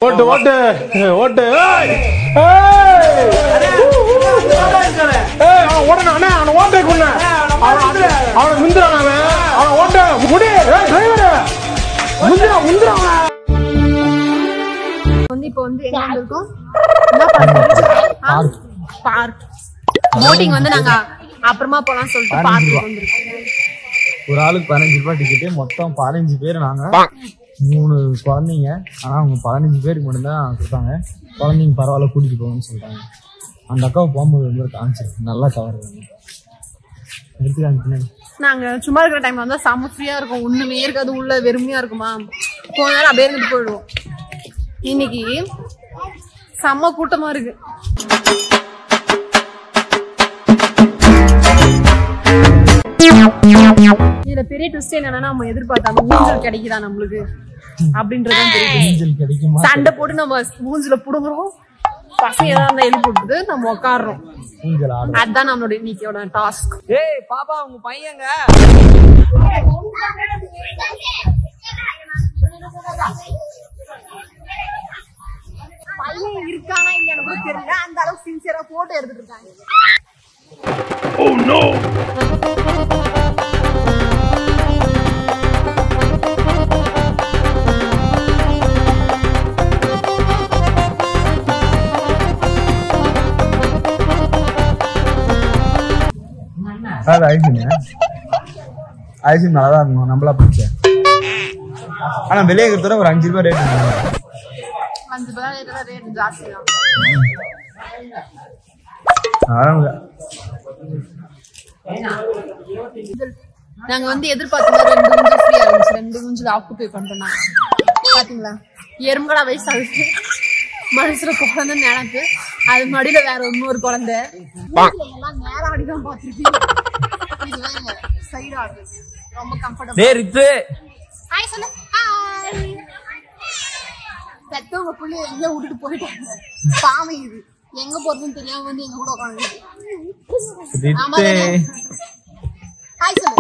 ஓட்டு ஓட்டு ஓட்டு ஏய்! ஏய்! ஏய், அவன் ஓடணும், அண்ணா, அவனை ஓட்டை கொண்டு. அவனை- அவனை முந்துறான் அவன். அவனை ஓட்டு, முடி. ஏய், driver. முந்துறான், முந்துறான் அவனை. வந்து இப்போ வந்து எங்க வந்திருக்கோம் என்ன பார்க் பார்க் போட்டிங் வந்து நாங்க அப்புறமா போலாம் சொல்லிட்டு பார்க் வந்திருக்கோம் ஒரு ஆளுக்கு பதினஞ்சு ரூபாய் டிக்கெட்டு மொத்தம் பதினஞ்சு பேர் நாங்க மூணு குழந்தைங்க ஆனா அவங்க பதினஞ்சு பேருக்கு மட்டும்தான் கொடுத்தாங்க குழந்தைங்க பரவாயில்ல கூட்டிட்டு போகணும்னு சொல்லிட்டாங்க அந்த அக்காவை போகும்போது வந்து காமிச்சிருக்கு நல்லா கவர் எடுத்துக்காங்க பின்னாடி நாங்க சும்மா இருக்கிற டைம் வந்தா செம்ம ஃப்ரீயா இருக்கும் ஒண்ணுமே இருக்காது உள்ள வெறுமையா இருக்குமா கொஞ்ச நேரம் அப்படியே இருந்துட்டு போயிடுவோம் இன்னைக்கு செம்ம கூட்டமா இருக்கு இதுல பெரிய ட்விஸ்ட் என்னன்னா நம்ம எதிர்பார்த்த அந்த ஊஞ்சல் கிடைக்குதா நம்மளுக்கு அப்படின்றதுதான் தெரியும் ஊஞ்சல் கிடைக்குமா சண்டை போட்டு நம்ம மூஞ்சில புடுங்குறோம் பசங்க ஏதாவது இருந்தா எழுப்பி விட்டுட்டு நம்ம உட்காடுறோம் ஊஞ்சல் ஆடும் அதுதான் நம்மளோட இன்னைக்கோட டாஸ்க் ஏய் பாப்பா உங்க பையங்க பையன் இருக்கானா இல்லையான்னு கூட தெரியல அந்த அளவுக்கு சின்சியரா போட்டோ எடுத்துட்டு இருக்காங்க அது ஐசின் ஐசின் நல்லா தான் இருக்கும் நம்மளா பிடிச்ச ஆனா வெளியே இருக்கிறத ஒரு அஞ்சு ரூபாய் ரேட் அஞ்சு பேர் ரேட் ஜாஸ்தி தான் நாங்க வந்து எதிர்பார்த்த மாதிரி ரெண்டு குஞ்சு ஃப்ரீயா இருந்துச்சு ரெண்டு குஞ்சு ஆக்குபை பண்றோம் நாங்க. பாத்தீங்களா எறும்புகளா வயசாகுது மனசுல குழந்தை நினைப்பு அது மடியில வேற இன்னொரு குழந்தை வீட்டுல எல்லாம் நேரம் அடிதான் பாத்துருப்பீங்க சைடு ஆடுது ரொம்ப கம்ஃபர்டபுள் டேய் ரித்து ஹாய் சொல்லு ஹாய் பெத்தவங்க புள்ளி எங்க விட்டுட்டு போயிட்டாங்க பாவம் இது எங்க போறதுன்னு தெரியாம வந்து எங்க கூட உட்காந்து ஆமா தானே? ஹாய் சொல்லு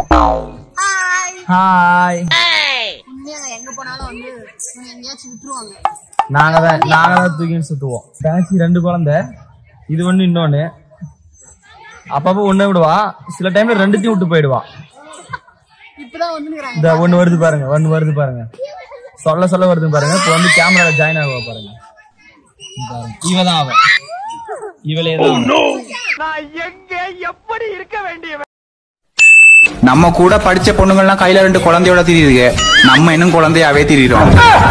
ஹாய் ஹாய் உண்மையா எங்க போனாலும் வந்து இவங்க எங்கேயாச்சும் விட்டுருவாங்க நாங்க தான் நாங்க தான் தூக்கின்னு சுத்துவோம் தங்கச்சி ரெண்டு குழந்தை இது ஒண்ணு இன்னொன்னு அப்பப்போ ஒண்ணு விடுவா சில டைம்ல ரெண்டுத்தையும் விட்டு போயிடுவா இப்பதான் வந்து இந்த ஒண்ணு வருது பாருங்க ஒண்ணு வருது பாருங்க சொல்ல சொல்ல வருது பாருங்க இப்போ வந்து கேமரால ஜாயின் ஆகுவா பாருங்க இங்க பாருங்க. இவ தான் அவ இவளே தான் அவ. நம்ம கூட படிச்ச பொண்ணுங்கள்லாம் கையில ரெண்டு குழந்தையோட திரியுதுங்க நம்ம இன்னும் குழந்தையாவே திரியிறோம்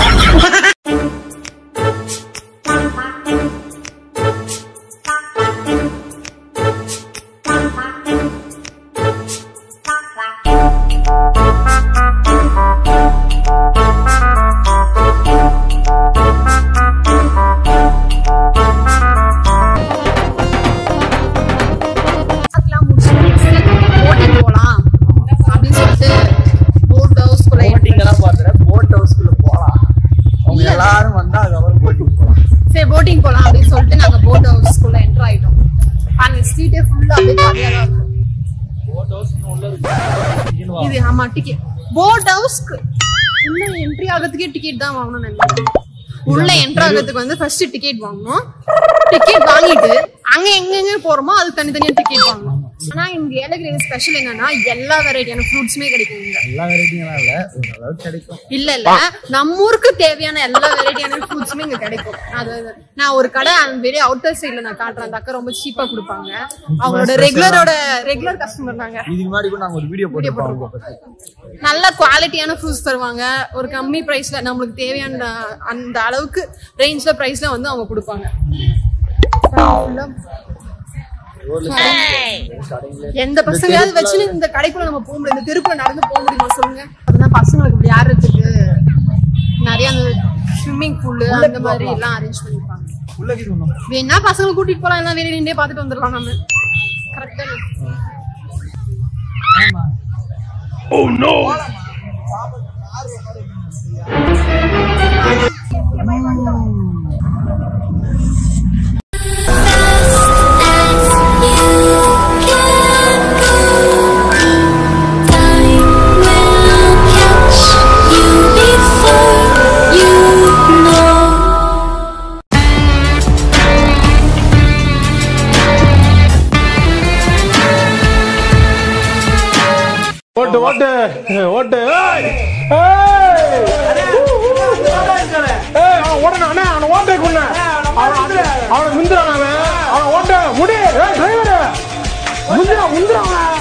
பார்க்கலாம் முடிச்சுட்டு போட்டிங் போலாம் அப்படின்னு சொல்லிட்டு போட் ஹவுஸ்குள்ள போட்டிங்கெல்லாம் பாத்துறேன் போட் ஹவுஸ்க்குள்ள போலாம் அவங்க எல்லாரும் வந்தா அதுக்கப்புறம் போட்டிங் போலாம் சரி போட்டிங் போலாம் அப்படின்னு சொல்லிட்டு நாங்க போட் ஹவுஸ்குள்ள என்டர் ஆயிட்டோம் அந்த ஸ்ட்ரீட்டே ஃபுல்லா அப்படியே காலியா தான் இருக்கும் இது ஆமா டிக்கெட் போட் ஹவுஸ்க்கு உள்ள என்ட்ரி ஆகிறதுக்கே டிக்கெட் தான் வாங்கணும் நினைக்கிறேன் உள்ள என்ட்ரி ஆகிறதுக்கு வந்து ஃபர்ஸ்ட் டிக்கெட் வாங்கணும் டிக்கெட் வாங்கிட்டு அங்க எங்க எங்க போறோமோ அது தனித்தனியா டிக்கெட் வாங்கணும் ஆனா இங்க ஏலகிரி ஸ்பெஷல் என்னன்னா எல்லா வெரைட்டியான ஃப்ரூட்ஸுமே கிடைக்கும் இங்க எல்லா வெரைட்டிங்கெல்லாம் இல்ல ஓரளவுக்கு கிடைக்கும் இல்ல இல்ல நம்ம ஊருக்கு தேவையான எல்லா வெரைட்டியான ஃப்ரூட்ஸுமே இங்க கிடைக்கும் அது நான் ஒரு கடை வெளியே அவுட்டர் சைடுல நான் காட்டுறேன் அந்த அக்கா ரொம்ப சீப்பா கொடுப்பாங்க அவங்களோட ரெகுலரோட ரெகுலர் கஸ்டமர் தாங்க இதுக்கு முன்னாடி கூட நாங்க ஒரு வீடியோ போட்டிருப்போம் அவங்க பத்தி. நல்ல குவாலிட்டியான ஃப்ரூட்ஸ் தருவாங்க ஒரு கம்மி பிரைஸ்ல நம்மளுக்கு தேவையான அந்த அளவுக்கு ரேஞ்ச்ல பிரைஸ்ல வந்து அவங்க கொடுப்பாங்க எந்த பசங்களாவது வச்சு இந்த கடைக்குள்ள நம்ம போக முடியாது இந்த தெருக்குள்ள நடந்து போக முடியுமா சொல்லுங்க அதுதான் பசங்களுக்கு இப்படி யாருறதுக்கு நிறைய அந்த ஸ்விம்மிங் பூல் அந்த மாதிரி எல்லாம் அரேஞ்ச் பண்ணிருப்பாங்க உள்ள இது ஒண்ணும் வேணா பசங்களை கூட்டிட்டு போலாம் எல்லாம் வெளியே நின்றே பார்த்துட்டு வந்துடலாம் நம்ம கரெக்டா ஓட்டு ஓட்டு ஏய் ஏய் ஏய் அவன் ஓடணும் அண்ணா அவனை ஓட்டை கொண்டு அவனை முந்துறான் அவன் அவனை ஓட்ட முடி ஏய் டிரைவர் முந்துறான் முந்துறான் அவன்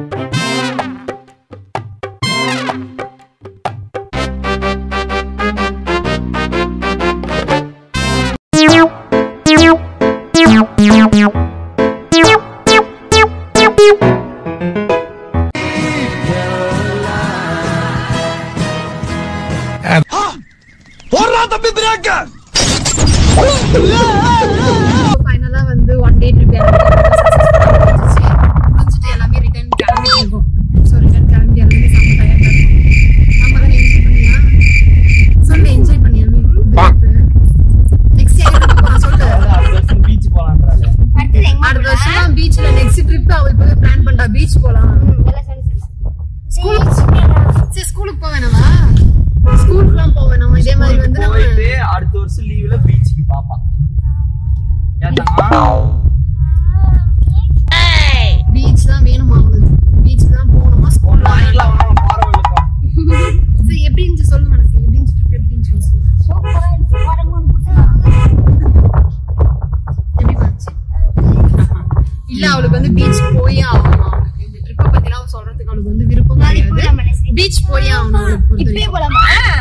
ஃபைனலா வந்து ஒன் டே ட்ரிப் முடிச்சுட்டு எல்லாமே ரிட்டர்ன் கிளம்பிட்டு இருக்கோம் ஸோ ரிட்டர்ன் கிளம்பி எல்லாமே செம்ம டயர்டாக இருக்கும் நம்ம தானே என்ஜாய் பண்ணியா சொல்லு என்ஜாய் பண்ணியா நெக்ஸ்ட் எங்க போகலாம் சொல்லு பீச் போலான்றாங்க அடுத்த வருஷம் தான் பீச்ல நெக்ஸ்ட் ட்ரிப் அவ இப்பவே பிளான் பண்றா பீச் போலாம் ஸ்கூலுக்கு சரி ஸ்கூலுக்கு போக வேணாமா ஸ்கூலுக்குலாம் போக வேணாமா இதே மாதிரி வந்து போயிட்டு நம்ம அடுத்த வருஷம் லீவ்ல பீச்சுக்கு பாப்பா ஏத்தாங்க பீச் தான் வேணுமா அவளுக்கு பீச் தான் போகணுமா ஸ்கூல்ல வாங்கிக்கலாம் வாங்க, போறோம் இல்லப்பா. சரி எப்படி இருந்துச்சு சொல்லு மனசு எப்படி இருந்துச்சு trip எப்படி இருந்துச்சு எப்படி போச்சு இல்ல அவளுக்கு வந்து பீச் போயே ஆகணும் அவளுக்கு இந்த ட்ரிப்பை பத்திலாம் அவ சொல்றதுக்கு அவளுக்கு வந்து விருப்பம் கிடையாது பீச் போயே ஆகணும் அவளுக்கு பொறுத்த வரைக்கும்.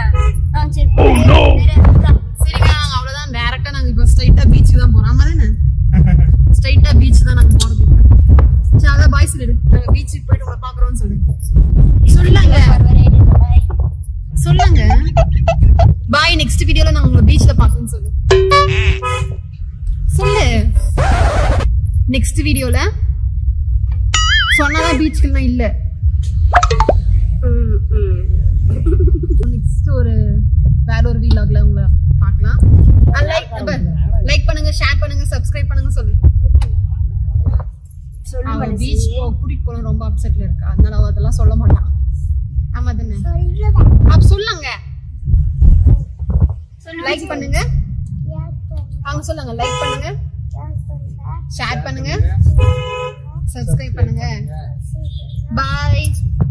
சரிங்க நாங்க அவ்வளவுதான் டைரக்டா நாங்க இப்போ ஸ்ட்ரைட்டா பீச் தான் போறோம் ஆமா தானே ஸ்ட்ரைட்டா பீச் தான் நாங்க போறது சரி அதான் பாய் சொல்லிடு நாங்க பீச்சுக்கு போயிட்டு உங்களை பாக்குறோம்னு சொல்லு சொல்லுங்க சொல்லுங்க பாய் நெக்ஸ்ட் வீடியோல நான் உங்களை பீச்ல பாக்குறேன்னு சொல்லு சொல்லு நெக்ஸ்ட் வீடியோல சொன்னாதான் பீச்சுக்குலாம் இல்ல நெக்ஸ்ட் ஒரு வேற ஒரு வீலாக்ல உங்களை பார்க்கலாம் லைக் லைக் பண்ணுங்க ஷேர் பண்ணுங்க சப்ஸ்கிரைப் பண்ணுங்க சொல்லு அவ பீச் போ கூட்டிட்டு போன ரொம்ப அப்செட்ல இருக்கா அதனால அவ அதெல்லாம் சொல்ல மாட்டான் ஆமா தானே அப்ப சொல்லுங்க லைக் பண்ணுங்க அவங்க சொல்லுங்க லைக் பண்ணுங்க ஷேர் பண்ணுங்க சப்ஸ்கிரைப் பண்ணுங்க பாய்